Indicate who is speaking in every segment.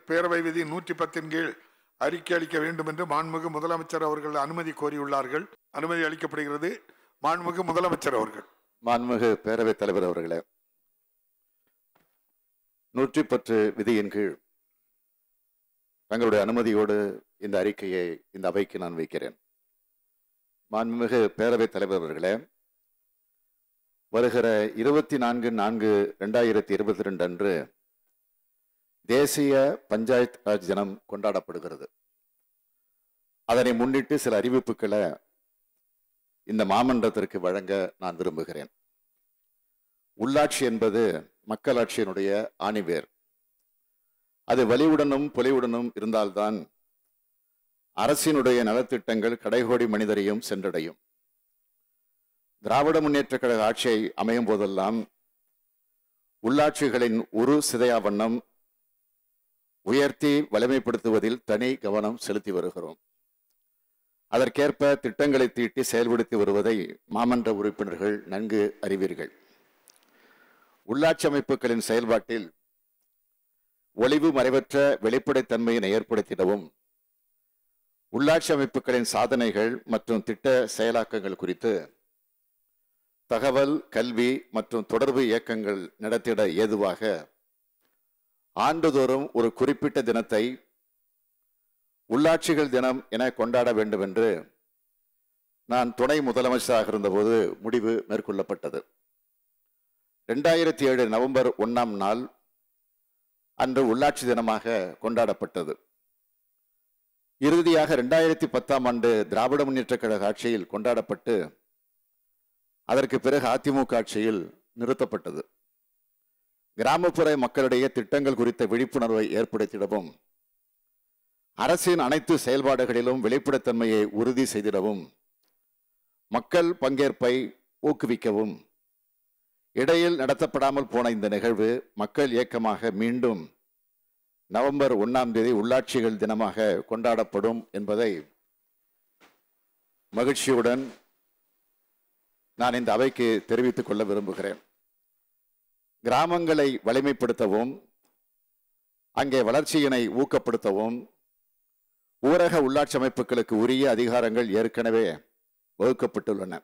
Speaker 1: பேரவை விதி நூற்றி பத்தின் கீழ் அறிக்கை அளிக்க வேண்டும் என்று மாண்புமிகு முதலமைச்சர் அவர்கள் அனுமதி கோரியுள்ளார்கள் அனுமதி அளிக்கப்படுகிறது மாண்புமிகு முதலமைச்சர் அவர்கள்
Speaker 2: மாண்புமிகு பேரவைத் தலைவர் அவர்களே நூற்றி பத்து விதியின் கீழ் தங்களுடைய அனுமதியோடு இந்த அறிக்கையை இந்த அவைக்கு நான் வைக்கிறேன் மாண்புமிகு பேரவைத் தலைவர் அவர்களே வருகிற இருபத்தி நான்கு நான்கு ரெண்டாயிரத்தி இருபத்தி ரெண்டு அன்று தேசிய பஞ்சாயத் ராஜ் தினம் கொண்டாடப்படுகிறது அதனை முன்னிட்டு சில அறிவிப்புகளை இந்த மாமன்றத்திற்கு வழங்க நான் விரும்புகிறேன் உள்ளாட்சி என்பது மக்களாட்சியினுடைய ஆணிவேர் அது வலிவுடனும் பொலிவுடனும் இருந்தால்தான் அரசினுடைய நலத்திட்டங்கள் கடைகோடி மனிதரையும் சென்றடையும் திராவிட முன்னேற்ற கழக ஆட்சியை அமையும் போதெல்லாம் உள்ளாட்சிகளின் உரு சிதையா வண்ணம் உயர்த்தி வலிமைப்படுத்துவதில் தனி கவனம் செலுத்தி வருகிறோம் அதற்கேற்ப திட்டங்களை தீட்டி செயல்படுத்தி வருவதை மாமன்ற உறுப்பினர்கள் நன்கு அறிவீர்கள் உள்ளாட்சி அமைப்புகளின் செயல்பாட்டில் ஒளிவு மறைவற்ற வெளிப்படைத்தன்மையினை ஏற்படுத்திடவும் உள்ளாட்சி அமைப்புகளின் சாதனைகள் மற்றும் திட்ட செயலாக்கங்கள் குறித்து தகவல் கல்வி மற்றும் தொடர்பு இயக்கங்கள் நடத்திட ஏதுவாக ஆண்டுதோறும் ஒரு குறிப்பிட்ட தினத்தை உள்ளாட்சிகள் தினம் என கொண்டாட வேண்டும் என்று நான் துணை முதலமைச்சராக இருந்தபோது முடிவு மேற்கொள்ளப்பட்டது ரெண்டாயிரத்தி ஏழு நவம்பர் ஒன்றாம் நாள் அன்று உள்ளாட்சி தினமாக கொண்டாடப்பட்டது இறுதியாக ரெண்டாயிரத்தி பத்தாம் ஆண்டு திராவிட முன்னேற்ற கழக ஆட்சியில் கொண்டாடப்பட்டு அதற்கு பிறகு அதிமுக ஆட்சியில் நிறுத்தப்பட்டது கிராமப்புற மக்களிடையே திட்டங்கள் குறித்த விழிப்புணர்வை ஏற்படுத்திடவும் அரசின் அனைத்து செயல்பாடுகளிலும் வெளிப்படைத்தன்மையை உறுதி செய்திடவும் மக்கள் பங்கேற்பை ஊக்குவிக்கவும் இடையில் நடத்தப்படாமல் போன இந்த நிகழ்வு மக்கள் இயக்கமாக மீண்டும் நவம்பர் ஒன்னாம் தேதி உள்ளாட்சிகள் தினமாக கொண்டாடப்படும் என்பதை மகிழ்ச்சியுடன் நான் இந்த அவைக்கு தெரிவித்துக் கொள்ள விரும்புகிறேன் கிராமங்களை வலிமைப்படுத்தவும் அங்கே வளர்ச்சியினை ஊக்கப்படுத்தவும் ஊரக உள்ளாட்சி அமைப்புகளுக்கு உரிய அதிகாரங்கள் ஏற்கனவே வகுக்கப்பட்டுள்ளன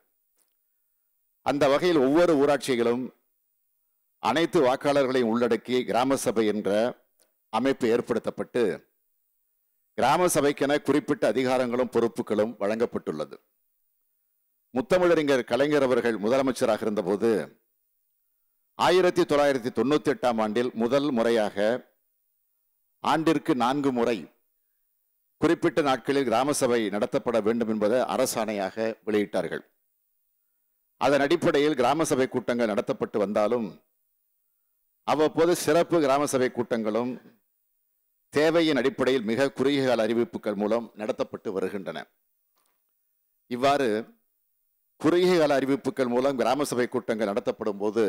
Speaker 2: அந்த வகையில் ஒவ்வொரு ஊராட்சிகளும் அனைத்து வாக்காளர்களையும் உள்ளடக்கி கிராம சபை என்ற அமைப்பு ஏற்படுத்தப்பட்டு கிராம சபைக்கென குறிப்பிட்ட அதிகாரங்களும் பொறுப்புகளும் வழங்கப்பட்டுள்ளது முத்தமிழறிஞர் கலைஞர் அவர்கள் முதலமைச்சராக இருந்தபோது ஆயிரத்தி தொள்ளாயிரத்தி தொண்ணூத்தி எட்டாம் ஆண்டில் முதல் முறையாக ஆண்டிற்கு நான்கு முறை குறிப்பிட்ட நாட்களில் கிராம சபை நடத்தப்பட வேண்டும் என்பதை அரசாணையாக வெளியிட்டார்கள் அதன் அடிப்படையில் கிராம சபை கூட்டங்கள் நடத்தப்பட்டு வந்தாலும் அவ்வப்போது சிறப்பு கிராம சபை கூட்டங்களும் தேவையின் அடிப்படையில் மிக குறுகிய கால அறிவிப்புகள் மூலம் நடத்தப்பட்டு வருகின்றன இவ்வாறு குறுகிய கால அறிவிப்புகள் மூலம் கிராம சபை கூட்டங்கள் நடத்தப்படும் போது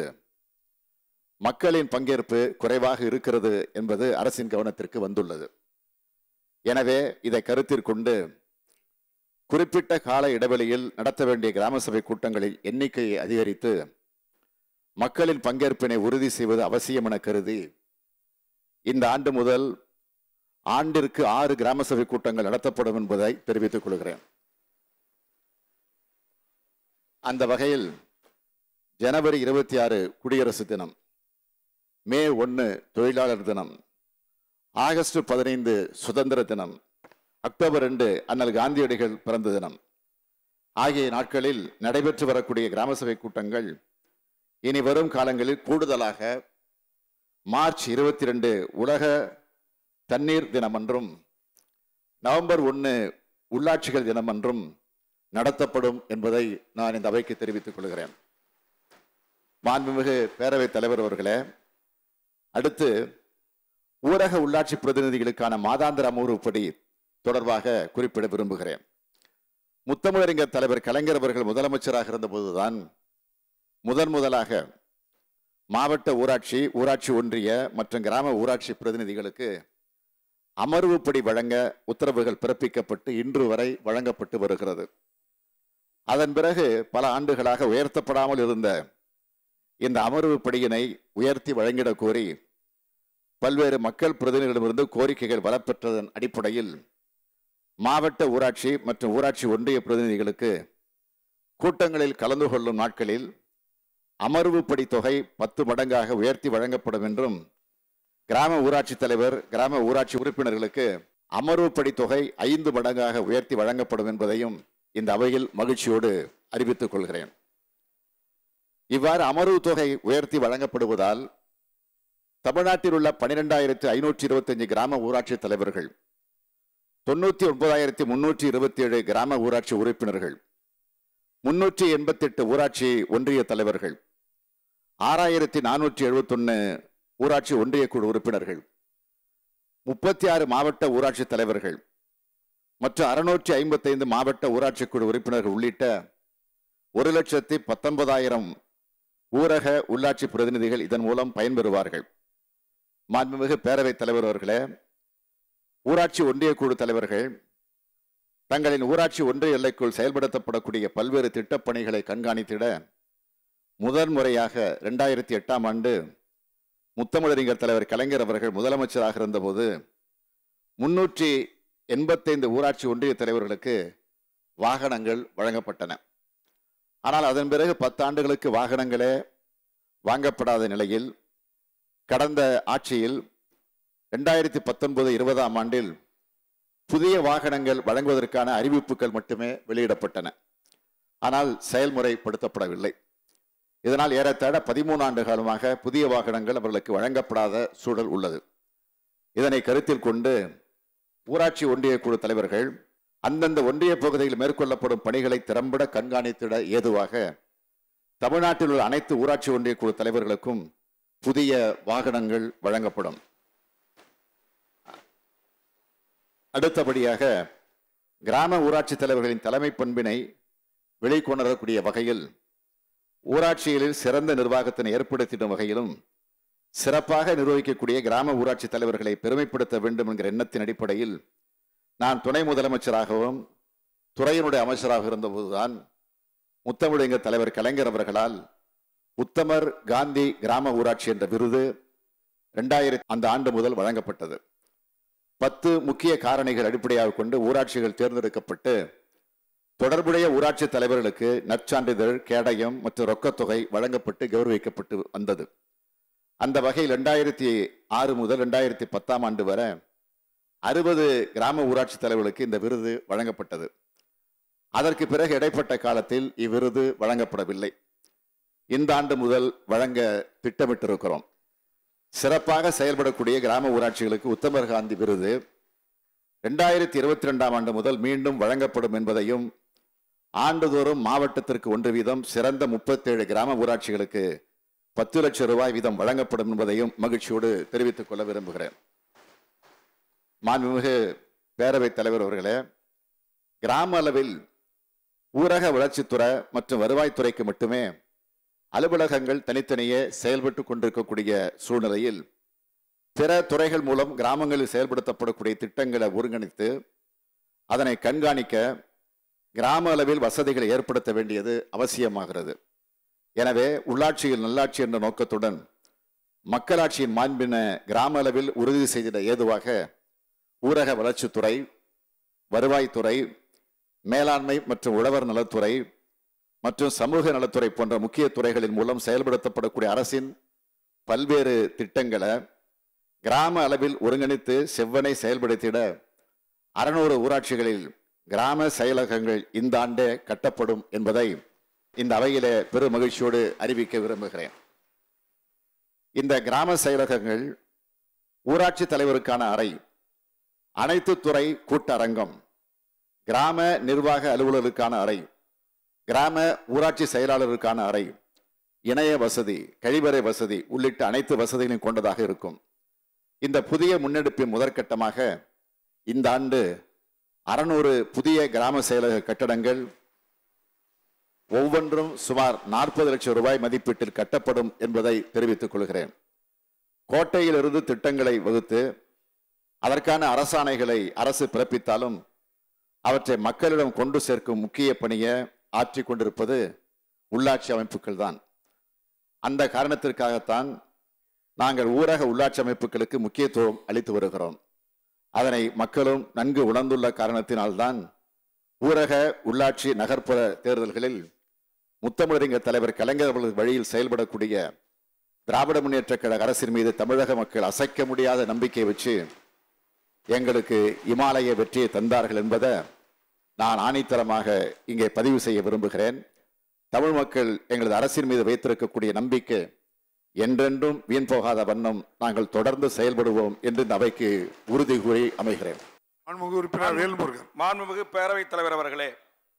Speaker 2: மக்களின் பங்கேற்பு குறைவாக இருக்கிறது என்பது அரசின் கவனத்திற்கு வந்துள்ளது எனவே இதை கருத்தில் கொண்டு குறிப்பிட்ட கால இடைவெளியில் நடத்த வேண்டிய கிராம சபை கூட்டங்களின் எண்ணிக்கையை அதிகரித்து மக்களின் பங்கேற்பினை உறுதி செய்வது அவசியம் என கருதி இந்த ஆண்டு முதல் ஆண்டிற்கு ஆறு கிராம சபை கூட்டங்கள் நடத்தப்படும் என்பதை தெரிவித்துக் கொள்கிறேன் அந்த வகையில் ஜனவரி இருபத்தி ஆறு குடியரசு தினம் மே ஒன்று தொழிலாளர் தினம் ஆகஸ்ட் பதினைந்து சுதந்திர தினம் அக்டோபர் ரெண்டு அண்ணல் காந்தியடிகள் பிறந்த தினம் ஆகிய நாட்களில் நடைபெற்று வரக்கூடிய கிராம சபை கூட்டங்கள் இனி வரும் காலங்களில் கூடுதலாக மார்ச் இருபத்தி ரெண்டு உலக தண்ணீர் தினமன்றும் நவம்பர் ஒன்று உள்ளாட்சிகள் தினமன்றும் நடத்தப்படும் என்பதை நான் இந்த அவைக்கு தெரிவித்துக் கொள்கிறேன் மாண்புமிகு பேரவைத் தலைவர் அவர்களே அடுத்து ஊரக உள்ளாட்சி பிரதிநிதிகளுக்கான மாதாந்திர அமர்வுப்படி தொடர்பாக குறிப்பிட விரும்புகிறேன் முத்தமிழறிஞர் தலைவர் கலைஞர் அவர்கள் முதலமைச்சராக இருந்தபோதுதான் முதன் முதலாக மாவட்ட ஊராட்சி ஊராட்சி ஒன்றிய மற்றும் கிராம ஊராட்சி பிரதிநிதிகளுக்கு அமர்வுப்படி வழங்க உத்தரவுகள் பிறப்பிக்கப்பட்டு இன்று வரை வழங்கப்பட்டு வருகிறது அதன் பிறகு பல ஆண்டுகளாக உயர்த்தப்படாமல் இருந்த இந்த அமர்வு படியினை உயர்த்தி வழங்கிடக் கோரி பல்வேறு மக்கள் பிரதிநிதிகளிடமிருந்து கோரிக்கைகள் வரப்பெற்றதன் அடிப்படையில் மாவட்ட ஊராட்சி மற்றும் ஊராட்சி ஒன்றிய பிரதிநிதிகளுக்கு கூட்டங்களில் கலந்து கொள்ளும் நாட்களில் அமர்வுப்படி தொகை பத்து மடங்காக உயர்த்தி வழங்கப்படும் என்றும் கிராம ஊராட்சி தலைவர் கிராம ஊராட்சி உறுப்பினர்களுக்கு அமர்வுப்படி தொகை ஐந்து மடங்காக உயர்த்தி வழங்கப்படும் என்பதையும் இந்த அவையில் மகிழ்ச்சியோடு அறிவித்துக் கொள்கிறேன் இவ்வாறு அமர்வு தொகை உயர்த்தி வழங்கப்படுவதால் தமிழ்நாட்டில் உள்ள பனிரெண்டாயிரத்து ஐநூற்றி இருபத்தஞ்சு கிராம ஊராட்சி தலைவர்கள் தொண்ணூத்தி ஒன்பதாயிரத்தி முன்னூற்றி இருபத்தி ஏழு கிராம ஊராட்சி உறுப்பினர்கள் முன்னூற்றி எண்பத்தி எட்டு ஊராட்சி ஒன்றிய தலைவர்கள் ஆறாயிரத்தி நானூற்றி எழுபத்தொன்னு ஊராட்சி ஒன்றிய குழு உறுப்பினர்கள் முப்பத்தி ஆறு மாவட்ட ஊராட்சி தலைவர்கள் மற்றும் அறுநூற்றி ஐம்பத்தைந்து மாவட்ட ஊராட்சி குழு உறுப்பினர்கள் உள்ளிட்ட ஒரு லட்சத்தி பத்தொன்பதாயிரம் ஊரக உள்ளாட்சி பிரதிநிதிகள் இதன் மூலம் பயன்பெறுவார்கள் மாண்புமிகு பேரவைத் தலைவர் அவர்களே ஊராட்சி ஒன்றிய குழு தலைவர்கள் தங்களின் ஊராட்சி ஒன்றிய எல்லைக்குள் செயல்படுத்தப்படக்கூடிய பல்வேறு திட்டப்பணிகளை கண்காணித்திட முதன் முறையாக இரண்டாயிரத்தி எட்டாம் ஆண்டு முத்தமிழறிஞர் தலைவர் கலைஞர் அவர்கள் முதலமைச்சராக இருந்தபோது முன்னூற்றி எண்பத்தைந்து ஊராட்சி ஒன்றிய தலைவர்களுக்கு வாகனங்கள் வழங்கப்பட்டன ஆனால் அதன் பிறகு பத்தாண்டுகளுக்கு வாகனங்களே வாங்கப்படாத நிலையில் கடந்த ஆட்சியில் ரெண்டாயிரத்தி பத்தொன்பது இருபதாம் ஆண்டில் புதிய வாகனங்கள் வழங்குவதற்கான அறிவிப்புகள் மட்டுமே வெளியிடப்பட்டன ஆனால் செயல்முறைப்படுத்தப்படவில்லை இதனால் ஏறத்தாழ பதிமூணு ஆண்டு காலமாக புதிய வாகனங்கள் அவர்களுக்கு வழங்கப்படாத சூழல் உள்ளது இதனை கருத்தில் கொண்டு ஊராட்சி ஒன்றிய குழு தலைவர்கள் அந்தந்த ஒன்றிய பகுதியில் மேற்கொள்ளப்படும் பணிகளை திறம்பட கண்காணித்திட ஏதுவாக தமிழ்நாட்டில் உள்ள அனைத்து ஊராட்சி ஒன்றிய குழு தலைவர்களுக்கும் புதிய வாகனங்கள் வழங்கப்படும் அடுத்தபடியாக கிராம ஊராட்சி தலைவர்களின் தலைமை பண்பினை வெளிக்கொணரக்கூடிய வகையில் ஊராட்சிகளில் சிறந்த நிர்வாகத்தினை ஏற்படுத்திடும் வகையிலும் சிறப்பாக நிர்வகிக்கக்கூடிய கிராம ஊராட்சி தலைவர்களை பெருமைப்படுத்த வேண்டும் என்கிற எண்ணத்தின் அடிப்படையில் நான் துணை முதலமைச்சராகவும் துறையினுடைய அமைச்சராக இருந்தபோதுதான் முத்தமிழங்க தலைவர் கலைஞர் அவர்களால் உத்தமர் காந்தி கிராம ஊராட்சி என்ற விருது இரண்டாயிரத்தி அந்த ஆண்டு முதல் வழங்கப்பட்டது பத்து முக்கிய காரணிகள் அடிப்படையாக கொண்டு ஊராட்சிகள் தேர்ந்தெடுக்கப்பட்டு தொடர்புடைய ஊராட்சி தலைவர்களுக்கு நற்சான்றிதழ் கேடயம் மற்றும் ரொக்கத்தொகை வழங்கப்பட்டு கௌரவிக்கப்பட்டு வந்தது அந்த வகையில் ரெண்டாயிரத்தி ஆறு முதல் ரெண்டாயிரத்தி பத்தாம் ஆண்டு வரை அறுபது கிராம ஊராட்சி தலைவர்களுக்கு இந்த விருது வழங்கப்பட்டது அதற்கு பிறகு இடைப்பட்ட காலத்தில் இவ்விருது வழங்கப்படவில்லை இந்த ஆண்டு முதல் வழங்க திட்டமிட்டிருக்கிறோம் சிறப்பாக செயல்படக்கூடிய கிராம ஊராட்சிகளுக்கு உத்தமர் காந்தி விருது ரெண்டாயிரத்தி இருபத்தி ரெண்டாம் ஆண்டு முதல் மீண்டும் வழங்கப்படும் என்பதையும் ஆண்டுதோறும் மாவட்டத்திற்கு ஒன்று வீதம் சிறந்த முப்பத்தேழு கிராம ஊராட்சிகளுக்கு பத்து லட்சம் ரூபாய் வீதம் வழங்கப்படும் என்பதையும் மகிழ்ச்சியோடு தெரிவித்துக் கொள்ள விரும்புகிறேன் மாண்புமிகு பேரவைத் தலைவர் அவர்களே கிராம அளவில் ஊரக வளர்ச்சித்துறை மற்றும் வருவாய்த்துறைக்கு மட்டுமே அலுவலகங்கள் தனித்தனியே செயல்பட்டு கொண்டிருக்கக்கூடிய சூழ்நிலையில் பிற துறைகள் மூலம் கிராமங்களில் செயல்படுத்தப்படக்கூடிய திட்டங்களை ஒருங்கிணைத்து அதனை கண்காணிக்க கிராம அளவில் வசதிகளை ஏற்படுத்த வேண்டியது அவசியமாகிறது எனவே உள்ளாட்சியில் நல்லாட்சி என்ற நோக்கத்துடன் மக்களாட்சியின் மாண்பின கிராம அளவில் உறுதி செய்திட ஏதுவாக ஊரக வளர்ச்சித்துறை வருவாய்த்துறை மேலாண்மை மற்றும் உழவர் நலத்துறை மற்றும் சமூக நலத்துறை போன்ற முக்கிய துறைகளின் மூலம் செயல்படுத்தப்படக்கூடிய அரசின் பல்வேறு திட்டங்களை கிராம அளவில் ஒருங்கிணைத்து செவ்வனை செயல்படுத்திட அறுநூறு ஊராட்சிகளில் கிராம செயலகங்கள் இந்த ஆண்டே கட்டப்படும் என்பதை இந்த அவையிலே பெரும் மகிழ்ச்சியோடு அறிவிக்க விரும்புகிறேன் இந்த கிராம செயலகங்கள் ஊராட்சி தலைவருக்கான அறை அனைத்து துறை கூட்டரங்கம் கிராம நிர்வாக அலுவலருக்கான அறை கிராம ஊராட்சி செயலாளருக்கான அறை இணைய வசதி கழிவறை வசதி உள்ளிட்ட அனைத்து வசதிகளையும் கொண்டதாக இருக்கும் இந்த புதிய முன்னெடுப்பின் முதற்கட்டமாக இந்த ஆண்டு அறுநூறு புதிய கிராம செயலக கட்டடங்கள் ஒவ்வொன்றும் சுமார் நாற்பது லட்சம் ரூபாய் மதிப்பீட்டில் கட்டப்படும் என்பதை தெரிவித்துக் கொள்கிறேன் கோட்டையிலிருந்து திட்டங்களை வகுத்து அதற்கான அரசாணைகளை அரசு பிறப்பித்தாலும் அவற்றை மக்களிடம் கொண்டு சேர்க்கும் முக்கிய பணியை ஆற்றிக் கொண்டிருப்பது உள்ளாட்சி அமைப்புகள் தான் அந்த காரணத்திற்காகத்தான் நாங்கள் ஊரக உள்ளாட்சி அமைப்புகளுக்கு முக்கியத்துவம் அளித்து வருகிறோம் அதனை மக்களும் நன்கு உணர்ந்துள்ள காரணத்தினால்தான் ஊரக உள்ளாட்சி நகர்ப்புற தேர்தல்களில் முத்தமிழறிஞர் தலைவர் கலைஞர் அவர்கள் வழியில் செயல்படக்கூடிய திராவிட முன்னேற்ற கழக அரசின் மீது தமிழக மக்கள் அசைக்க முடியாத நம்பிக்கை வச்சு எங்களுக்கு இமாலய வெற்றியை தந்தார்கள் என்பதை நான் ஆணித்தரமாக இங்கே பதிவு செய்ய விரும்புகிறேன் தமிழ் மக்கள் எங்களது அரசின் மீது வைத்திருக்கக்கூடிய நம்பிக்கை என்றென்றும் வீண் போகாத வண்ணம் நாங்கள் தொடர்ந்து செயல்படுவோம் என்று இந்த அவைக்கு உறுதி கூறி அமைகிறேன்
Speaker 1: மாண்புமிகு உறுப்பினர் வேல்முருகன்
Speaker 3: மாண்புமிகு பேரவைத் தலைவர் அவர்களே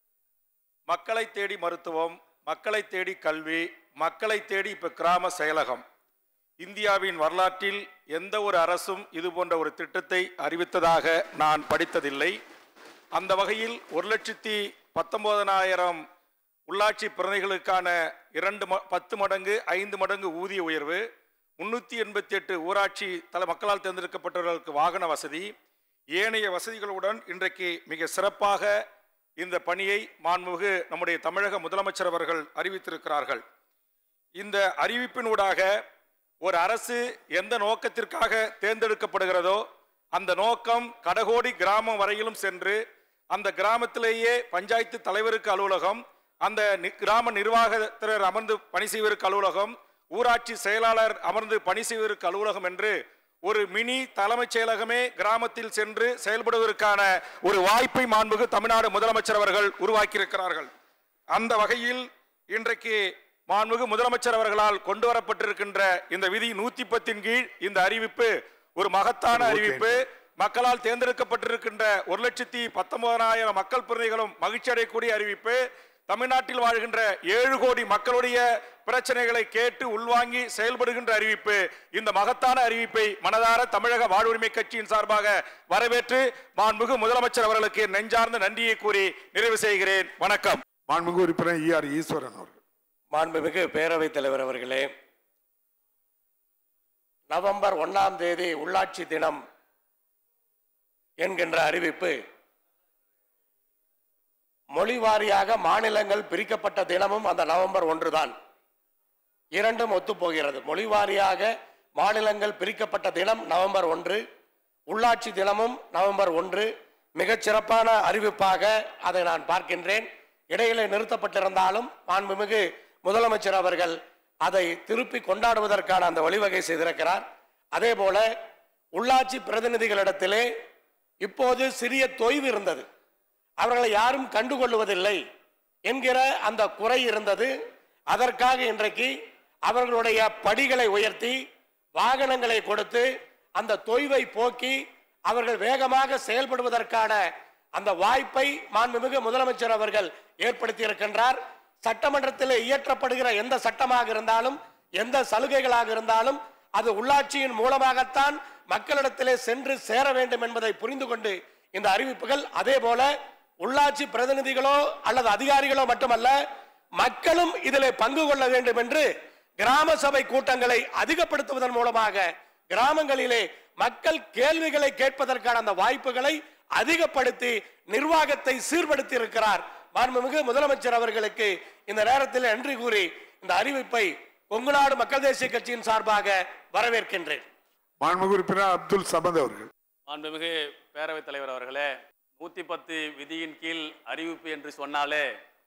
Speaker 3: மக்களை தேடி மருத்துவம் மக்களை தேடி கல்வி மக்களை தேடி இப்ப கிராம செயலகம் இந்தியாவின் வரலாற்றில் எந்த ஒரு அரசும் இது போன்ற ஒரு திட்டத்தை அறிவித்ததாக நான் படித்ததில்லை அந்த வகையில் ஒரு லட்சத்தி பத்தொன்பதனாயிரம் உள்ளாட்சி பிரதிகளுக்கான இரண்டு ம- பத்து மடங்கு ஐந்து மடங்கு ஊதிய உயர்வு முன்னூற்றி எண்பத்தி எட்டு ஊராட்சி தல மக்களால் தேர்ந்தெடுக்கப்பட்டவர்களுக்கு வாகன வசதி ஏனைய வசதிகளுடன் இன்றைக்கு மிக சிறப்பாக இந்த பணியை மாண்புமிகு நம்முடைய தமிழக முதலமைச்சர் அவர்கள் அறிவித்திருக்கிறார்கள் இந்த அறிவிப்பினூடாக ஒரு அரசு எந்த நோக்கத்திற்காக தேர்ந்தெடுக்கப்படுகிறதோ அந்த நோக்கம் கடகோடி கிராமம் வரையிலும் சென்று அந்த கிராமத்திலேயே பஞ்சாயத்து தலைவருக்கு அலுவலகம் அந்த நி- கிராம நிர்வாகத்தினர் அமர்ந்து பணி செய்வதற்கு அலுவலகம் ஊராட்சி செயலாளர் அமர்ந்து பணி செய்வதற்கு அலுவலகம் என்று ஒரு மினி தலைமைச் செயலகமே கிராமத்தில் சென்று செயல்படுவதற்கான ஒரு வாய்ப்பை மாண்புகு தமிழ்நாடு முதலமைச்சர் அவர்கள் உருவாக்கியிருக்கிறார்கள் அந்த வகையில் இன்றைக்கு மாண்புமிகு முதலமைச்சர் அவர்களால் கொண்டு வரப்பட்டிருக்கின்ற இந்த விதி நூத்தி பத்தின் கீழ் இந்த அறிவிப்பு ஒரு மகத்தான அறிவிப்பு மக்களால் தேர்ந்தெடுக்கப்பட்டிருக்கின்ற ஒரு லட்சத்தி பத்தொன்பதாயிரம் மக்கள் பிரதிகளும் மகிழ்ச்சி அடையக்கூடிய அறிவிப்பு தமிழ்நாட்டில் வாழ்கின்ற ஏழு கோடி மக்களுடைய பிரச்சனைகளை கேட்டு உள்வாங்கி செயல்படுகின்ற அறிவிப்பு இந்த மகத்தான அறிவிப்பை மனதார தமிழக வாழ்வுரிமை கட்சியின் சார்பாக வரவேற்று மாண்புமிகு முதலமைச்சர் அவர்களுக்கு நெஞ்சார்ந்த நன்றியை கூறி நிறைவு செய்கிறேன் வணக்கம்
Speaker 1: மாண்புமிகு உறுப்பினர் இ ஆர் ஈஸ்வரன் அவர்கள்
Speaker 4: மாண்புமிகு பேரவைத் தலைவர் அவர்களே நவம்பர் ஒன்னாம் தேதி உள்ளாட்சி தினம் என்கின்ற அறிவிப்பு மொழி வாரியாக மாநிலங்கள் பிரிக்கப்பட்ட தினமும் அந்த நவம்பர் ஒன்றுதான் இரண்டும் ஒத்துப்போகிறது மொழி வாரியாக மாநிலங்கள் பிரிக்கப்பட்ட தினம் நவம்பர் ஒன்று உள்ளாட்சி தினமும் நவம்பர் ஒன்று மிகச் சிறப்பான அறிவிப்பாக அதை நான் பார்க்கின்றேன் இடையிலே நிறுத்தப்பட்டிருந்தாலும் மாண்புமிகு முதலமைச்சர் அவர்கள் அதை திருப்பி கொண்டாடுவதற்கான அந்த வழிவகை செய்திருக்கிறார் அதே போல உள்ளாட்சி பிரதிநிதிகளிடத்திலே இப்போது சிறிய தொய்வு இருந்தது அவர்களை யாரும் கண்டுகொள்வதில்லை என்கிற அந்த குறை இருந்தது அதற்காக இன்றைக்கு அவர்களுடைய படிகளை உயர்த்தி வாகனங்களை கொடுத்து அந்த தொய்வை போக்கி அவர்கள் வேகமாக செயல்படுவதற்கான அந்த வாய்ப்பை மாண்புமிகு முதலமைச்சர் அவர்கள் ஏற்படுத்தி இருக்கின்றார் சட்டமன்றத்தில் இயற்றப்படுகிற எந்த சட்டமாக இருந்தாலும் எந்த சலுகைகளாக இருந்தாலும் அது உள்ளாட்சியின் மூலமாகத்தான் மக்களிடத்திலே சென்று சேர வேண்டும் என்பதை புரிந்து கொண்டு இந்த அறிவிப்புகள் அதே போல உள்ளாட்சி பிரதிநிதிகளோ அல்லது அதிகாரிகளோ மட்டுமல்ல மக்களும் இதிலே பங்கு கொள்ள வேண்டும் என்று கிராம சபை கூட்டங்களை அதிகப்படுத்துவதன் மூலமாக கிராமங்களிலே மக்கள் கேள்விகளை கேட்பதற்கான அந்த வாய்ப்புகளை அதிகப்படுத்தி நிர்வாகத்தை சீர்படுத்தி இருக்கிறார் மாண்புமிகு முதலமைச்சர் அவர்களுக்கு இந்த நேரத்தில் நன்றி கூறி இந்த அறிவிப்பை கொங்குநாடு மக்கள் தேசிய கட்சியின் சார்பாக வரவேற்கின்றேன்
Speaker 1: மாண்புமிகு உறுப்பினர் அப்துல் சமத் அவர்கள்
Speaker 5: மாண்புமிகு பேரவைத் தலைவர் அவர்களே நூற்றி பத்து விதியின் கீழ் அறிவிப்பு என்று சொன்னாலே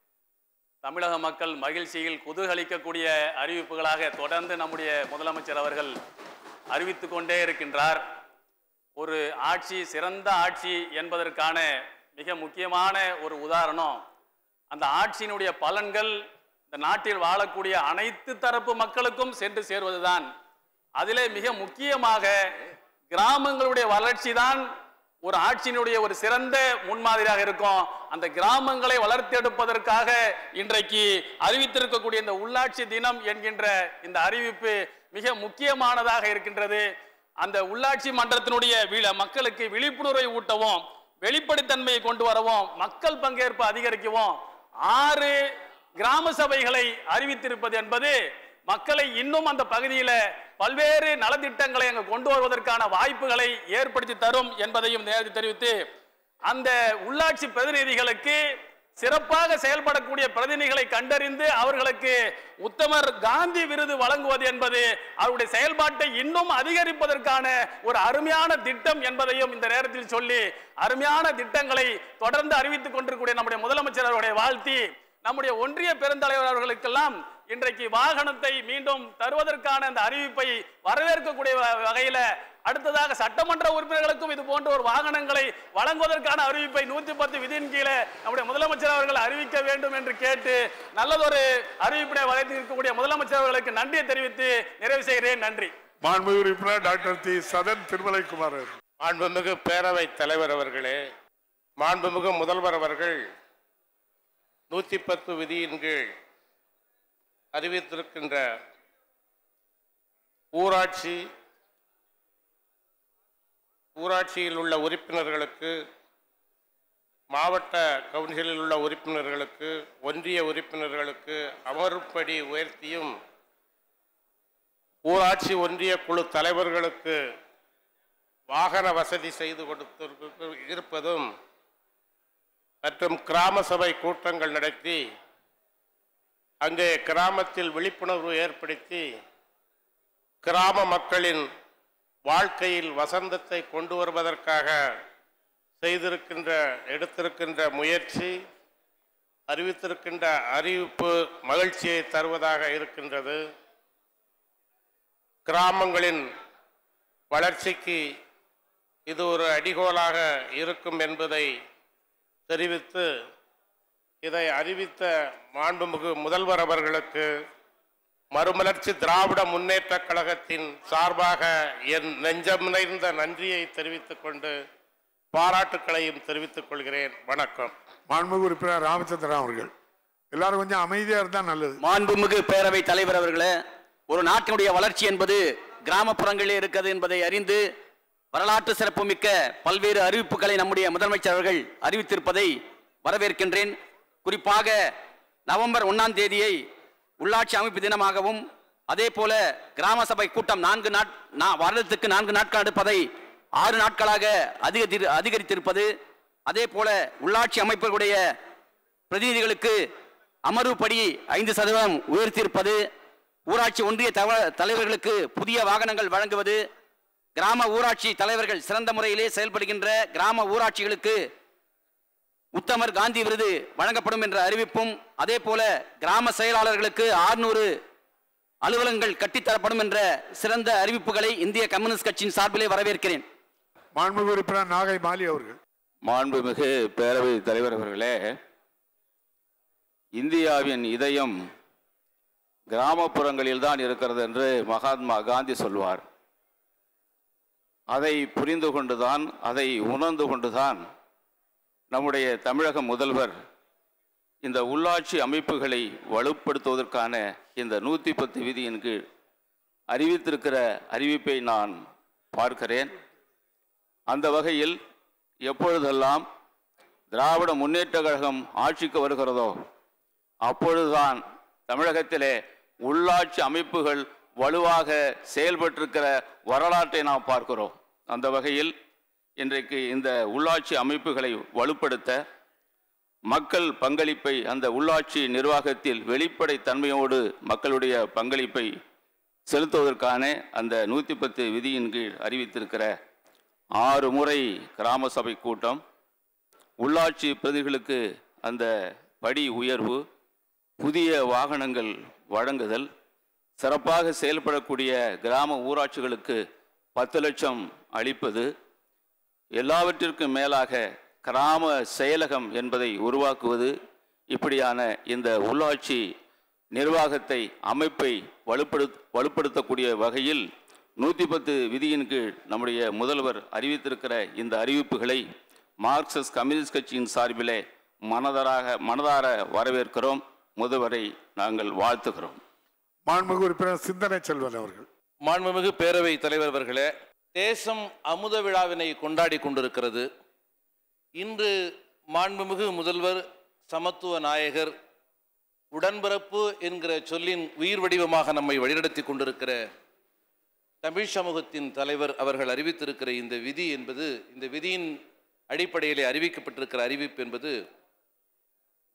Speaker 5: தமிழக மக்கள் மகிழ்ச்சியில் குதூகலிக்கக்கூடிய அறிவிப்புகளாக தொடர்ந்து நம்முடைய முதலமைச்சர் அவர்கள் அறிவித்து கொண்டே இருக்கின்றார் ஒரு ஆட்சி சிறந்த ஆட்சி என்பதற்கான மிக முக்கியமான ஒரு உதாரணம் அந்த ஆட்சியினுடைய பலன்கள் இந்த நாட்டில் வாழக்கூடிய அனைத்து தரப்பு மக்களுக்கும் சென்று சேருவதுதான் அதிலே மிக முக்கியமாக கிராமங்களுடைய வளர்ச்சி தான் ஒரு ஆட்சியினுடைய ஒரு சிறந்த முன்மாதிரியாக இருக்கும் அந்த கிராமங்களை வளர்த்தெடுப்பதற்காக இன்றைக்கு அறிவித்திருக்கக்கூடிய இந்த உள்ளாட்சி தினம் என்கின்ற இந்த அறிவிப்பு மிக முக்கியமானதாக இருக்கின்றது அந்த உள்ளாட்சி மன்றத்தினுடைய விழ- மக்களுக்கு விழிப்புணர்வை ஊட்டவும் வெளிப்படைத்தன்மையை கொண்டு வரவும் மக்கள் பங்கேற்பு அதிகரிக்கவும் ஆறு கிராம சபைகளை அறிவித்திருப்பது என்பது மக்களை இன்னும் அந்த பகுதியில பல்வேறு நலத்திட்டங்களை அங்கு கொண்டு வருவதற்கான வாய்ப்புகளை ஏற்படுத்தி தரும் என்பதையும் நேரடி தெரிவித்து அந்த உள்ளாட்சி பிரதிநிதிகளுக்கு சிறப்பாக செயல்படக்கூடிய பிரதிநிதிகளை கண்டறிந்து அவர்களுக்கு உத்தமர் காந்தி விருது வழங்குவது என்பது அவருடைய செயல்பாட்டை இன்னும் அதிகரிப்பதற்கான ஒரு அருமையான திட்டம் என்பதையும் இந்த நேரத்தில் சொல்லி அருமையான திட்டங்களை தொடர்ந்து அறிவித்துக் கொண்டிருக்கூடிய நம்முடைய முதலமைச்சர் அவருடைய வாழ்த்தி நம்முடைய ஒன்றிய பெருந்தலைவர் அவர்களுக்கெல்லாம் இன்றைக்கு வாகனத்தை மீண்டும் தருவதற்கான அந்த அறிவிப்பை வரவேற்கக்கூடிய வ- வகையில அடுத்ததாக சட்டமன்ற உறுப்பினர்களுக்கும் இது போன்ற ஒரு வாகனங்களை வழங்குவதற்கான அறிவிப்பை நூத்தி பத்து விதியின் கீழே நம்முடைய முதலமைச்சர் அவர்கள் அறிவிக்க வேண்டும் என்று கேட்டு நல்லதொரு அறிவிப்பினை வழங்கி இருக்கக்கூடிய முதலமைச்சர் அவர்களுக்கு நன்றியை தெரிவித்து நிறைவு செய்கிறேன் நன்றி
Speaker 1: மாண்புமிகு உறுப்பினர் டாக்டர் தி சதன் திருமலைக்குமார் அவர்கள்.
Speaker 4: மாண்புமிகு பேரவைத் தலைவர் அவர்களே மாண்புமிகு முதல்வர் அவர்கள் நூற்றி பத்து விதியின் கீழ் அறிவித்திருக்கின்ற ஊராட்சி ஊராட்சியில் உள்ள உறுப்பினர்களுக்கு மாவட்ட கவுன்சிலில் உள்ள உறுப்பினர்களுக்கு ஒன்றிய உறுப்பினர்களுக்கு அமர்வுப்படி உயர்த்தியும் ஊராட்சி ஒன்றிய குழு தலைவர்களுக்கு வாகன வசதி செய்து கொடுத்து இருப்பதும் மற்றும் கிராம சபை கூட்டங்கள் நடத்தி அங்கே கிராமத்தில் விழிப்புணர்வு ஏற்படுத்தி கிராம மக்களின் வாழ்க்கையில் வசந்தத்தை கொண்டு வருவதற்காக செய்திருக்கின்ற எடுத்திருக்கின்ற முயற்சி அறிவித்திருக்கின்ற அறிவிப்பு மகிழ்ச்சியை தருவதாக இருக்கின்றது கிராமங்களின் வளர்ச்சிக்கு இது ஒரு அடிகோலாக இருக்கும் என்பதை தெரிவித்து இதை அறிவித்த மாண்புமிகு முதல்வர் அவர்களுக்கு மறுமலர்ச்சி திராவிட முன்னேற்றக் கழகத்தின் சார்பாக என் நெஞ்சம் நிறைந்த நன்றியை தெரிவித்துக் கொண்டு பாராட்டுக்களையும் தெரிவித்துக் கொள்கிறேன் வணக்கம்
Speaker 1: மாண்புமிகு உறுப்பினர் ராமச்சந்திரன் அவர்கள் எல்லாரும் கொஞ்சம் அமைதியா இருந்தா நல்லது
Speaker 6: மாண்புமிகு பேரவை தலைவர் அவர்களே ஒரு நாட்டினுடைய வளர்ச்சி என்பது கிராமப்புறங்களில் இருக்கிறது என்பதை அறிந்து வரலாற்று சிறப்புமிக்க பல்வேறு அறிவிப்புகளை நம்முடைய முதலமைச்சர் அவர்கள் அறிவித்திருப்பதை வரவேற்கின்றேன் குறிப்பாக நவம்பர் ஒன்னாம் தேதியை உள்ளாட்சி அமைப்பு தினமாகவும் அதே போல கிராம சபை கூட்டம் நான்கு நாட் நா- வருடத்துக்கு நான்கு நாட்கள் எடுப்பதை ஆறு நாட்களாக அதிகரி அதிகரித்திருப்பது அதே போல உள்ளாட்சி அமைப்புகளுடைய பிரதிநிதிகளுக்கு அமர்வுப்படி ஐந்து சதவீதம் உயர்த்தியிருப்பது ஊராட்சி ஒன்றிய தவ- தலைவர்களுக்கு புதிய வாகனங்கள் வழங்குவது கிராம ஊராட்சி தலைவர்கள் சிறந்த முறையிலே செயல்படுகின்ற கிராம ஊராட்சிகளுக்கு உத்தமர் காந்தி விருது வழங்கப்படும் என்ற அறிவிப்பும் அதே போல கிராம செயலாளர்களுக்கு ஆறுநூறு அலுவலகங்கள் கட்டித்தரப்படும் என்ற சிறந்த அறிவிப்புகளை இந்திய கம்யூனிஸ்ட் கட்சியின் சார்பிலே வரவேற்கிறேன்
Speaker 1: மாண்புமிகு உறுப்பினர் நாகை மாலி அவர்கள்
Speaker 7: மாண்புமிகு பேரவை தலைவர் அவர்களே இந்தியாவின் இதயம் கிராமப்புறங்களில் தான் இருக்கிறது என்று மகாத்மா காந்தி சொல்வார் அதை புரிந்து கொண்டுதான் அதை உணர்ந்து கொண்டுதான் நம்முடைய தமிழக முதல்வர் இந்த உள்ளாட்சி அமைப்புகளை வலுப்படுத்துவதற்கான இந்த நூற்றி பத்து விதியின் கீழ் அறிவித்திருக்கிற அறிவிப்பை நான் பார்க்கிறேன் அந்த வகையில் எப்பொழுதெல்லாம் திராவிட முன்னேற்ற கழகம் ஆட்சிக்கு வருகிறதோ அப்பொழுதுதான் தமிழகத்திலே உள்ளாட்சி அமைப்புகள் வலுவாக செயல்பட்டிருக்கிற வரலாற்றை நாம் பார்க்கிறோம் அந்த வகையில் இன்றைக்கு இந்த உள்ளாட்சி அமைப்புகளை வலுப்படுத்த மக்கள் பங்களிப்பை அந்த உள்ளாட்சி நிர்வாகத்தில் வெளிப்படை தன்மையோடு மக்களுடைய பங்களிப்பை செலுத்துவதற்கான அந்த நூற்றி பத்து விதியின் கீழ் அறிவித்திருக்கிற ஆறு முறை கிராம சபை கூட்டம் உள்ளாட்சி பிரதிகளுக்கு அந்த படி உயர்வு புதிய வாகனங்கள் வழங்குதல் சிறப்பாக செயல்படக்கூடிய கிராம ஊராட்சிகளுக்கு பத்து லட்சம் அளிப்பது எல்லாவற்றிற்கும் மேலாக கிராம செயலகம் என்பதை உருவாக்குவது இப்படியான இந்த உள்ளாட்சி நிர்வாகத்தை அமைப்பை வலுப்படு வலுப்படுத்தக்கூடிய வகையில் நூற்றி பத்து விதியின் கீழ் நம்முடைய முதல்வர் அறிவித்திருக்கிற இந்த அறிவிப்புகளை மார்க்சிஸ்ட் கம்யூனிஸ்ட் கட்சியின் சார்பிலே மனதாராக மனதார வரவேற்கிறோம் முதல்வரை நாங்கள் வாழ்த்துகிறோம்
Speaker 1: மாண்புமிகு உறுப்பினர் சிந்தனை செல்வன் அவர்கள்
Speaker 8: மாண்புமிகு பேரவை தலைவர் அவர்களே தேசம் அமுத விழாவினை கொண்டாடி கொண்டிருக்கிறது இன்று மாண்புமிகு முதல்வர் சமத்துவ நாயகர் உடன்பிறப்பு என்கிற சொல்லின் உயிர் வடிவமாக நம்மை வழிநடத்தி கொண்டிருக்கிற தமிழ் சமூகத்தின் தலைவர் அவர்கள் அறிவித்திருக்கிற இந்த விதி என்பது இந்த விதியின் அடிப்படையிலே அறிவிக்கப்பட்டிருக்கிற அறிவிப்பு என்பது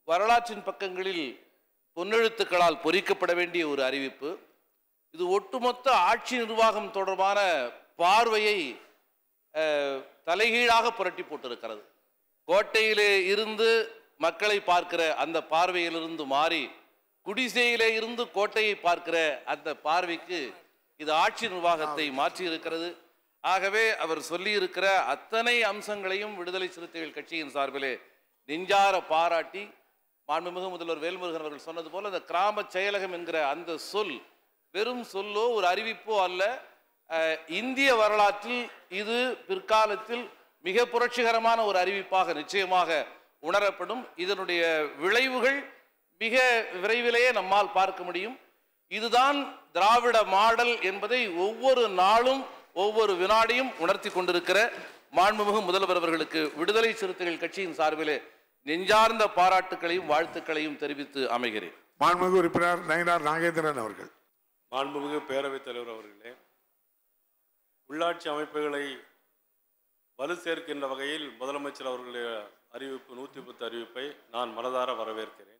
Speaker 8: வரலாற்றின் பக்கங்களில் பொன்னெழுத்துக்களால் பொறிக்கப்பட வேண்டிய ஒரு அறிவிப்பு இது ஒட்டுமொத்த ஆட்சி நிர்வாகம் தொடர்பான பார்வையை அஹ், தலைகீழாக புரட்டி போட்டிருக்கிறது கோட்டையிலே இருந்து மக்களை பார்க்கிற அந்த பார்வையிலிருந்து மாறி குடிசையிலே இருந்து கோட்டையை பார்க்கிற அந்த பார்வைக்கு இது ஆட்சி நிர்வாகத்தை மாற்றி இருக்கிறது ஆகவே அவர் சொல்லியிருக்கிற அத்தனை அம்சங்களையும் விடுதலை சிறுத்தைகள் கட்சியின் சார்பிலே நெஞ்சார பாராட்டி மாண்புமிகு முதல்வர் வேல்முருகன் அவர்கள் சொன்னது போல அந்த கிராம செயலகம் என்கிற அந்த சொல் வெறும் சொல்லோ ஒரு அறிவிப்போ அல்ல அஹ், இந்திய வரலாற்றில் இது பிற்காலத்தில் மிக புரட்சிகரமான ஒரு அறிவிப்பாக நிச்சயமாக உணரப்படும் இதனுடைய விளைவுகள் மிக விரைவிலேயே நம்மால் பார்க்க முடியும் இதுதான் திராவிட மாடல் என்பதை ஒவ்வொரு நாளும் ஒவ்வொரு வினாடியும் உணர்த்தி கொண்டிருக்கிற மாண்புமிகு முதல்வர் அவர்களுக்கு விடுதலை சிறுத்தைகள் கட்சியின் சார்பிலே நெஞ்சார்ந்த பாராட்டுக்களையும் வாழ்த்துக்களையும் தெரிவித்து அமைகிறேன்
Speaker 1: மாண்புமிகு உறுப்பினர் நயினார் நாகேந்திரன் அவர்கள்
Speaker 9: மாண்புமிகு பேரவைத் தலைவர் அவர்களே உள்ளாட்சி அமைப்புகளை வலு சேர்க்கின்ற வகையில் முதலமைச்சர் அவர்களுடைய அறிவிப்பு நூற்றி பத்து அறிவிப்பை நான் மனதார வரவேற்கிறேன்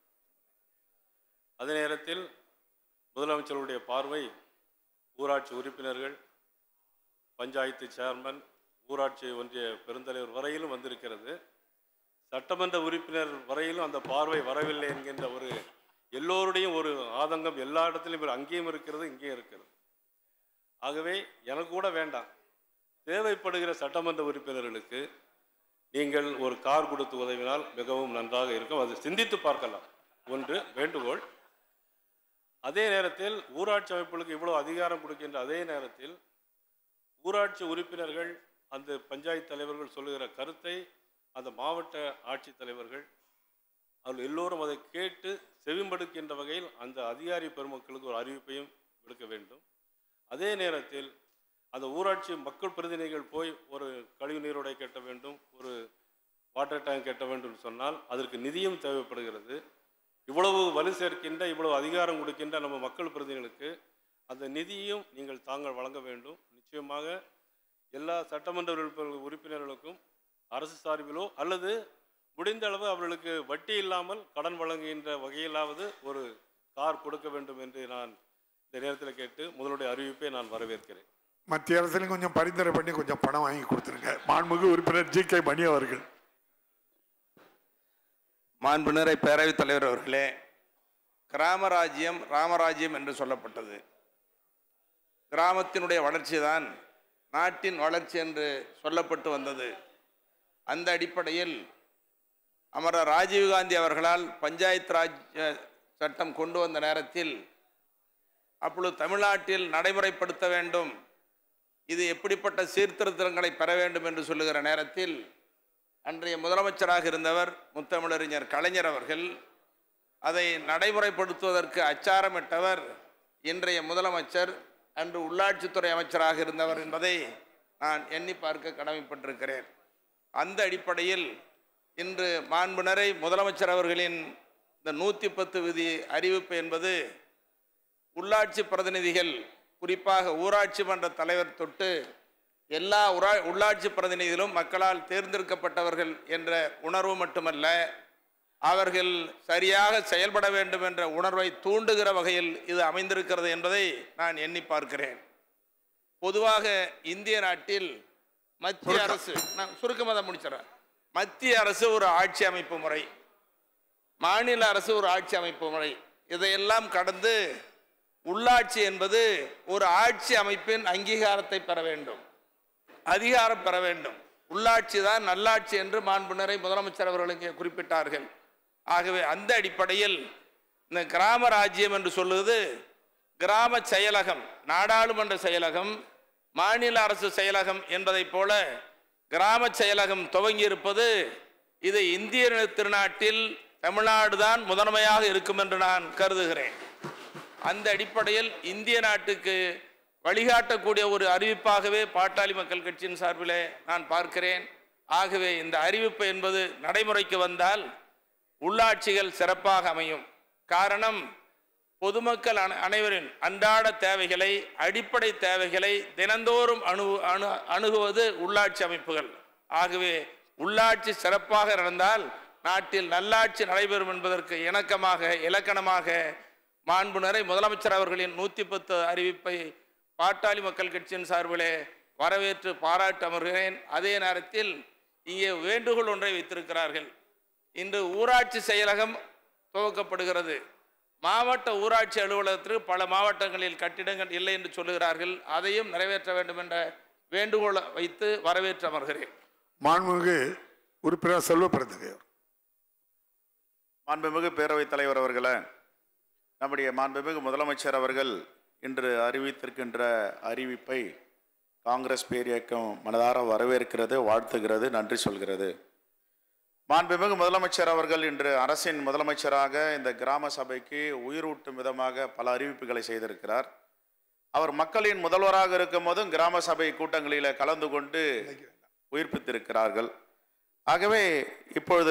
Speaker 9: அதே நேரத்தில் முதலமைச்சருடைய பார்வை ஊராட்சி உறுப்பினர்கள் பஞ்சாயத்து சேர்மன் ஊராட்சி ஒன்றிய பெருந்தலைவர் வரையிலும் வந்திருக்கிறது சட்டமன்ற உறுப்பினர் வரையிலும் அந்த பார்வை வரவில்லை என்கின்ற ஒரு எல்லோருடையும் ஒரு ஆதங்கம் எல்லா இடத்துலையும் இரு- அங்கேயும் இருக்கிறது இங்கேயும் இருக்கிறது ஆகவே எனக்கு கூட வேண்டாம் தேவைப்படுகிற சட்டமன்ற உறுப்பினர்களுக்கு நீங்கள் ஒரு கார் கொடுத்து உதவினால் மிகவும் நன்றாக இருக்கும் அது சிந்தித்து பார்க்கலாம் ஒன்று வேண்டுகோள் அதே நேரத்தில் ஊராட்சி அமைப்புகளுக்கு இவ்வளவு அதிகாரம் கொடுக்கின்ற அதே நேரத்தில் ஊராட்சி உறுப்பினர்கள் அந்த பஞ்சாயத்து தலைவர்கள் சொல்லுகிற கருத்தை அந்த மாவட்ட ஆட்சித் தலைவர்கள் அவர்கள் எல்லோரும் அதை கேட்டு செவிமடுக்கின்ற வகையில் அந்த அதிகாரி பெருமக்களுக்கு ஒரு அறிவிப்பையும் விடுக்க வேண்டும் அதே நேரத்தில் அந்த ஊராட்சி மக்கள் பிரதிநிதிகள் போய் ஒரு கழிவு நீரோடை கட்ட வேண்டும் ஒரு வாட்டர் டேங்க் கட்ட வேண்டும் என்று சொன்னால் அதற்கு நிதியும் தேவைப்படுகிறது இவ்வளவு வலு சேர்க்கின்ற இவ்வளவு அதிகாரம் கொடுக்கின்ற நம்ம மக்கள் பிரதிநிதிகளுக்கு அந்த நிதியும் நீங்கள் தாங்கள் வழங்க வேண்டும் நிச்சயமாக எல்லா சட்டமன்ற உறுப்பினர் உறுப்பினர்களுக்கும் அரசு சார்பிலோ அல்லது முடிந்த அளவு அவர்களுக்கு வட்டி இல்லாமல் கடன் வழங்குகின்ற வகையிலாவது ஒரு கார் கொடுக்க வேண்டும் என்று நான் இந்த நேரத்தில் கேட்டு முதலுடைய அறிவிப்பை நான் வரவேற்கிறேன்
Speaker 1: மத்திய அரசிலும் கொஞ்சம் பரிந்துரை பண்ணி கொஞ்சம் பணம் வாங்கி கொடுத்துருங்க மாண்புமிகு உறுப்பினர் ஜி கே மணி அவர்கள்
Speaker 10: மாண்புநிறை பேரவைத் தலைவர் அவர்களே கிராமராஜ்யம் ராமராஜ்யம் என்று சொல்லப்பட்டது கிராமத்தினுடைய வளர்ச்சி தான் நாட்டின் வளர்ச்சி என்று சொல்லப்பட்டு வந்தது அந்த அடிப்படையில் அமரர் ராஜீவ்காந்தி அவர்களால் பஞ்சாயத்து ராஜ் அஹ், சட்டம் கொண்டு வந்த நேரத்தில் அப்பொழுது தமிழ்நாட்டில் நடைமுறைப்படுத்த வேண்டும் இது எப்படிப்பட்ட சீர்திருத்தங்களை பெற வேண்டும் என்று சொல்லுகிற நேரத்தில் அன்றைய முதலமைச்சராக இருந்தவர் முத்தமிழறிஞர் கலைஞர் அவர்கள் அதை நடைமுறைப்படுத்துவதற்கு அச்சாரமிட்டவர் இன்றைய முதலமைச்சர் அன்று உள்ளாட்சித்துறை அமைச்சராக இருந்தவர் என்பதை நான் எண்ணி பார்க்க கடமைப்பட்டிருக்கிறேன் அந்த அடிப்படையில் இன்று மாண்புணரை முதலமைச்சர் அவர்களின் இந்த நூற்றி பத்து விதி அறிவிப்பு என்பது உள்ளாட்சி பிரதிநிதிகள் குறிப்பாக ஊராட்சி மன்ற தலைவர் தொட்டு எல்லா உரா உள்ளாட்சி பிரதிநிதிகளும் மக்களால் தேர்ந்தெடுக்கப்பட்டவர்கள் என்ற உணர்வு மட்டுமல்ல அவர்கள் சரியாக செயல்பட வேண்டும் என்ற உணர்வை தூண்டுகிற வகையில் இது அமைந்திருக்கிறது என்பதை நான் எண்ணி பார்க்கிறேன் பொதுவாக இந்திய நாட்டில் மத்திய அரசு நான் சுருக்கமாக தான் முடிச்சிடறேன் மத்திய அரசு ஒரு ஆட்சி அமைப்பு முறை மாநில அரசு ஒரு ஆட்சி அமைப்பு முறை இதையெல்லாம் கடந்து உள்ளாட்சி என்பது ஒரு ஆட்சி அமைப்பின் அங்கீகாரத்தை பெற வேண்டும் அதிகாரம் பெற வேண்டும் உள்ளாட்சி தான் நல்லாட்சி என்று மாண்புணரை முதலமைச்சர் அவர்கள் இங்கே குறிப்பிட்டார்கள் ஆகவே அந்த அடிப்படையில் இந்த கிராம ராஜ்யம் என்று சொல்லுவது கிராம செயலகம் நாடாளுமன்ற செயலகம் மாநில அரசு செயலகம் என்பதைப் போல கிராம செயலகம் துவங்கி இருப்பது இது இந்திய திருநாட்டில் தமிழ்நாடு தான் முதன்மையாக இருக்கும் என்று நான் கருதுகிறேன் அந்த அடிப்படையில் இந்திய நாட்டுக்கு வழிகாட்டக்கூடிய ஒரு அறிவிப்பாகவே பாட்டாளி மக்கள் கட்சியின் சார்பிலே நான் பார்க்கிறேன் ஆகவே இந்த அறிவிப்பு என்பது நடைமுறைக்கு வந்தால் உள்ளாட்சிகள் சிறப்பாக அமையும் காரணம் பொதுமக்கள் அன- அனைவரின் அன்றாட தேவைகளை அடிப்படை தேவைகளை தினந்தோறும் அணு அணு அணுகுவது உள்ளாட்சி அமைப்புகள் ஆகவே உள்ளாட்சி சிறப்பாக நடந்தால் நாட்டில் நல்லாட்சி நடைபெறும் என்பதற்கு இணக்கமாக இலக்கணமாக மாண்புணரை முதலமைச்சர் அவர்களின் நூற்றி பத்து அறிவிப்பை பாட்டாளி மக்கள் கட்சியின் சார்பிலே வரவேற்று பாராட்டு அமர்கிறேன் அதே நேரத்தில் இங்கே வேண்டுகோள் ஒன்றை வைத்திருக்கிறார்கள் இன்று ஊராட்சி செயலகம் துவக்கப்படுகிறது மாவட்ட ஊராட்சி அலுவலகத்திற்கு பல மாவட்டங்களில் கட்டிடங்கள் இல்லை என்று சொல்லுகிறார்கள் அதையும் நிறைவேற்ற வேண்டும் என்ற வேண்டுகோளை வைத்து வரவேற்று அமர்கிறேன்
Speaker 1: மாண்புமிகு உறுப்பினர் செல்வ பெருந்தகையர்
Speaker 3: மாண்புமிகு பேரவைத் தலைவர் அவர்களே நம்முடைய மாண்புமிகு முதலமைச்சர் அவர்கள் இன்று அறிவித்திருக்கின்ற அறிவிப்பை காங்கிரஸ் பேரியக்கம் மனதார வரவேற்கிறது வாழ்த்துகிறது நன்றி சொல்கிறது மாண்புமிகு முதலமைச்சர் அவர்கள் இன்று அரசின் முதலமைச்சராக இந்த கிராம சபைக்கு உயிரூட்டும் விதமாக பல அறிவிப்புகளை செய்திருக்கிறார் அவர் மக்களின் முதல்வராக இருக்கும் போதும் கிராம சபை கூட்டங்களில் கலந்து கொண்டு உயிர்ப்பித்திருக்கிறார்கள் ஆகவே இப்பொழுது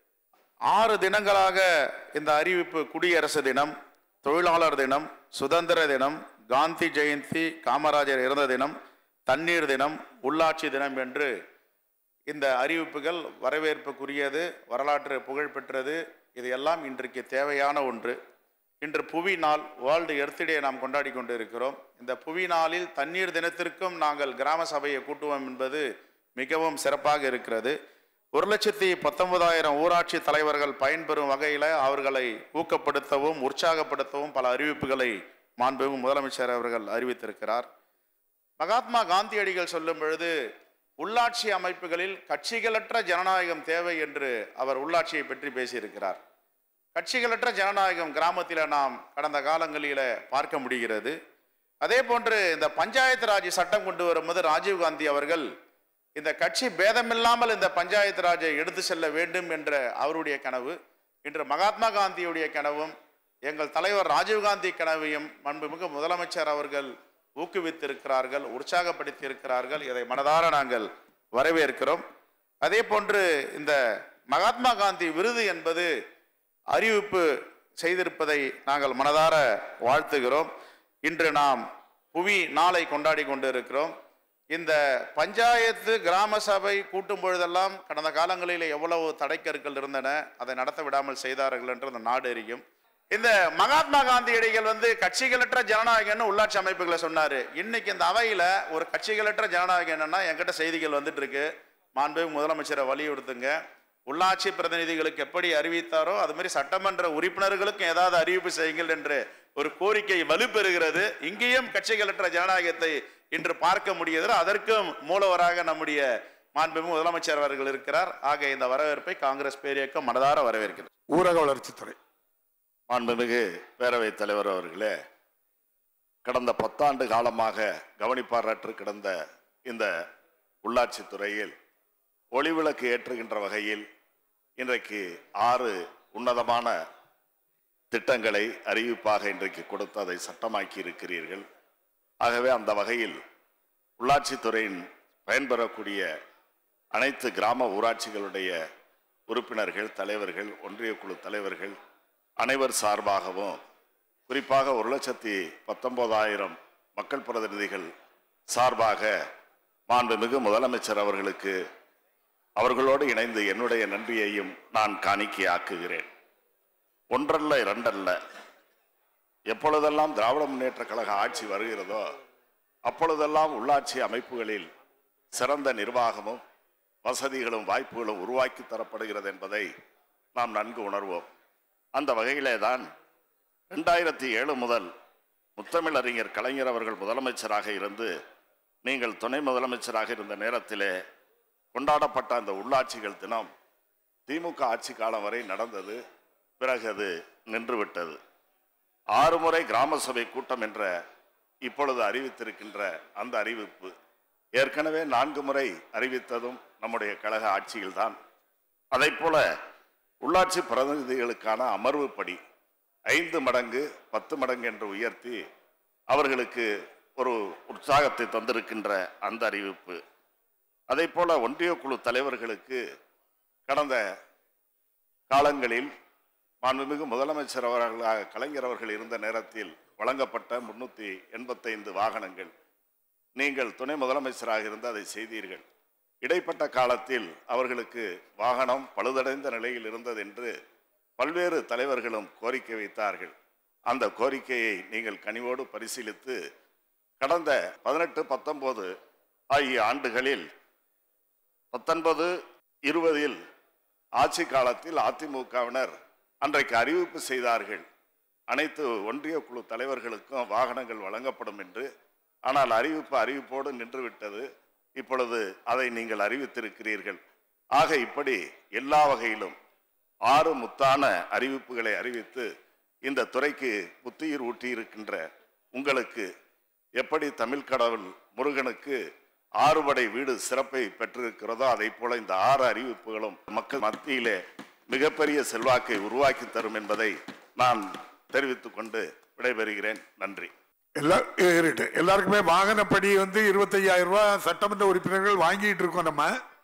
Speaker 3: ஆறு தினங்களாக இந்த அறிவிப்பு குடியரசு தினம் தொழிலாளர் தினம் சுதந்திர தினம் காந்தி ஜெயந்தி காமராஜர் இறந்த தினம் தண்ணீர் தினம் உள்ளாட்சி தினம் என்று இந்த அறிவிப்புகள் வரவேற்புக்குரியது வரலாற்று புகழ்பெற்றது இது எல்லாம் இன்றைக்கு தேவையான ஒன்று இன்று புவி நாள் வேர்ல்டு எர்த் டே நாம் கொண்டாடி கொண்டு இருக்கிறோம் இந்த புவி நாளில் தண்ணீர் தினத்திற்கும் நாங்கள் கிராம சபையை கூட்டுவோம் என்பது மிகவும் சிறப்பாக இருக்கிறது ஒரு லட்சத்தி பத்தொன்பதாயிரம் ஊராட்சி தலைவர்கள் பயன்பெறும் வகையில் அவர்களை ஊக்கப்படுத்தவும் உற்சாகப்படுத்தவும் பல அறிவிப்புகளை மாண்புமிகு முதலமைச்சர் அவர்கள் அறிவித்திருக்கிறார் மகாத்மா காந்தியடிகள் சொல்லும் பொழுது உள்ளாட்சி அமைப்புகளில் கட்சிகளற்ற ஜனநாயகம் தேவை என்று அவர் உள்ளாட்சியை பற்றி பேசியிருக்கிறார் கட்சிகளற்ற ஜனநாயகம் கிராமத்தில் நாம் கடந்த காலங்களில் பார்க்க முடிகிறது அதே போன்று இந்த பஞ்சாயத்து ராஜ் சட்டம் கொண்டு வரும்போது ராஜீவ்காந்தி அவர்கள் இந்த கட்சி பேதமில்லாமல் இந்த பஞ்சாயத்து ராஜை எடுத்து செல்ல வேண்டும் என்ற அவருடைய கனவு இன்று மகாத்மா காந்தியுடைய கனவும் எங்கள் தலைவர் ராஜீவ்காந்தி கனவையும் மாண்புமிகு முதலமைச்சர் அவர்கள் ஊக்குவித்திருக்கிறார்கள் உற்சாகப்படுத்தி இருக்கிறார்கள் இதை மனதார நாங்கள் வரவேற்கிறோம் அதே போன்று இந்த மகாத்மா காந்தி விருது என்பது அறிவிப்பு செய்திருப்பதை நாங்கள் மனதார வாழ்த்துகிறோம் இன்று நாம் புவி நாளை கொண்டாடி கொண்டு இருக்கிறோம் இந்த பஞ்சாயத்து கிராம சபை கூட்டும் பொழுதெல்லாம் கடந்த காலங்களில் எவ்வளவு தடைக்கற்கள் இருந்தன அதை நடத்த விடாமல் செய்தார்கள் என்று அந்த நாடு அறியும் இந்த மகாத்மா காந்தியடிகள் வந்து கட்சிகளற்ற ஜனநாயகம்னு உள்ளாட்சி அமைப்புகளை சொன்னாரு இன்னைக்கு இந்த அவையில ஒரு கட்சிகளற்ற ஜனநாயகம் என்னன்னா என்கிட்ட செய்திகள் வந்துட்டு இருக்கு மாண்பு முதலமைச்சரை வலியுறுத்துங்க உள்ளாட்சி பிரதிநிதிகளுக்கு எப்படி அறிவித்தாரோ அது மாதிரி சட்டமன்ற உறுப்பினர்களுக்கும் ஏதாவது அறிவிப்பு செய்யுங்கள் என்று ஒரு கோரிக்கை வலுப்பெறுகிறது இங்கேயும் கட்சிகளற்ற ஜனநாயகத்தை இன்று பார்க்க முடிகிறது அதற்கும் மூலவராக நம்முடைய மாண்புமிகு முதலமைச்சர் அவர்கள் இருக்கிறார் ஆக இந்த வரவேற்பை காங்கிரஸ் பேரியக்கம் மனதார வரவேற்கிறது
Speaker 1: ஊரக வளர்ச்சித்துறை
Speaker 11: மாண்புமிகு பேரவைத் தலைவர் அவர்களே கடந்த பத்தாண்டு காலமாக கவனிப்பாரற்று கிடந்த இந்த உள்ளாட்சி துறையில் ஒளிவிளக்கு ஏற்றுகின்ற வகையில் இன்றைக்கு ஆறு உன்னதமான திட்டங்களை அறிவிப்பாக இன்றைக்கு கொடுத்து அதை சட்டமாக்கி இருக்கிறீர்கள் ஆகவே அந்த வகையில் உள்ளாட்சித்துறையின் பயன்பெறக்கூடிய அனைத்து கிராம ஊராட்சிகளுடைய உறுப்பினர்கள் தலைவர்கள் ஒன்றிய குழு தலைவர்கள் அனைவர் சார்பாகவும் குறிப்பாக ஒரு லட்சத்தி பத்தொன்பதாயிரம் மக்கள் பிரதிநிதிகள் சார்பாக மாண்புமிகு முதலமைச்சர் அவர்களுக்கு அவர்களோடு இணைந்து என்னுடைய நன்றியையும் நான் காணிக்கையாக்குகிறேன் ஒன்றல்ல இரண்டல்ல எப்பொழுதெல்லாம் திராவிட முன்னேற்ற கழக ஆட்சி வருகிறதோ அப்பொழுதெல்லாம் உள்ளாட்சி அமைப்புகளில் சிறந்த நிர்வாகமும் வசதிகளும் வாய்ப்புகளும் உருவாக்கி தரப்படுகிறது என்பதை நாம் நன்கு உணர்வோம் அந்த வகையிலே தான் ரெண்டாயிரத்தி ஏழு முதல் முத்தமிழறிஞர் கலைஞர் அவர்கள் முதலமைச்சராக இருந்து நீங்கள் துணை முதலமைச்சராக இருந்த நேரத்திலே கொண்டாடப்பட்ட அந்த உள்ளாட்சிகள் தினம் திமுக ஆட்சி காலம் வரை நடந்தது பிறகு அது நின்றுவிட்டது ஆறு முறை கிராம சபை கூட்டம் என்ற இப்பொழுது அறிவித்திருக்கின்ற அந்த அறிவிப்பு ஏற்கனவே நான்கு முறை அறிவித்ததும் நம்முடைய கழக ஆட்சியில்தான் அதை போல உள்ளாட்சி பிரதிநிதிகளுக்கான அமர்வுப்படி ஐந்து மடங்கு பத்து மடங்கு என்று உயர்த்தி அவர்களுக்கு ஒரு உற்சாகத்தை தந்திருக்கின்ற அந்த அறிவிப்பு அதே போல ஒன்றிய குழு தலைவர்களுக்கு கடந்த காலங்களில் மாண்புமிகு முதலமைச்சர் அவர்களாக கலைஞர் அவர்கள் இருந்த நேரத்தில் வழங்கப்பட்ட முன்னூற்றி எண்பத்தைந்து வாகனங்கள் நீங்கள் துணை முதலமைச்சராக இருந்து அதை செய்தீர்கள் இடைப்பட்ட காலத்தில் அவர்களுக்கு வாகனம் பழுதடைந்த நிலையில் இருந்தது என்று பல்வேறு தலைவர்களும் கோரிக்கை வைத்தார்கள் அந்த கோரிக்கையை நீங்கள் கனிவோடு பரிசீலித்து கடந்த பதினெட்டு பத்தொன்பது ஆகிய ஆண்டுகளில் பத்தொன்பது இருபதில் ஆட்சி காலத்தில் அதிமுகவினர் அன்றைக்கு அறிவிப்பு செய்தார்கள் அனைத்து ஒன்றிய குழு தலைவர்களுக்கும் வாகனங்கள் வழங்கப்படும் என்று ஆனால் அறிவிப்பு அறிவிப்போடு நின்றுவிட்டது இப்பொழுது அதை நீங்கள் அறிவித்திருக்கிறீர்கள் ஆக இப்படி எல்லா வகையிலும் ஆறு முத்தான அறிவிப்புகளை அறிவித்து இந்த துறைக்கு புத்துயிர் ஊட்டியிருக்கின்ற உங்களுக்கு எப்படி தமிழ் கடவுள் முருகனுக்கு ஆறுபடை வீடு சிறப்பை பெற்றிருக்கிறதோ அதை போல இந்த ஆறு அறிவிப்புகளும் மக்கள் மத்தியிலே மிகப்பெரிய செல்வாக்கை உருவாக்கி தரும் என்பதை நான் தெரிவித்துக் கொண்டு விடைபெறுகிறேன் நன்றி
Speaker 1: எல்லா ஏறிட்டு எல்லாருக்குமே வாகனப்படி வந்து இருபத்தையாயிரம் ரூபாய் சட்டமன்ற உறுப்பினர்கள் வாங்கிட்டு இருக்கோம் நம்ம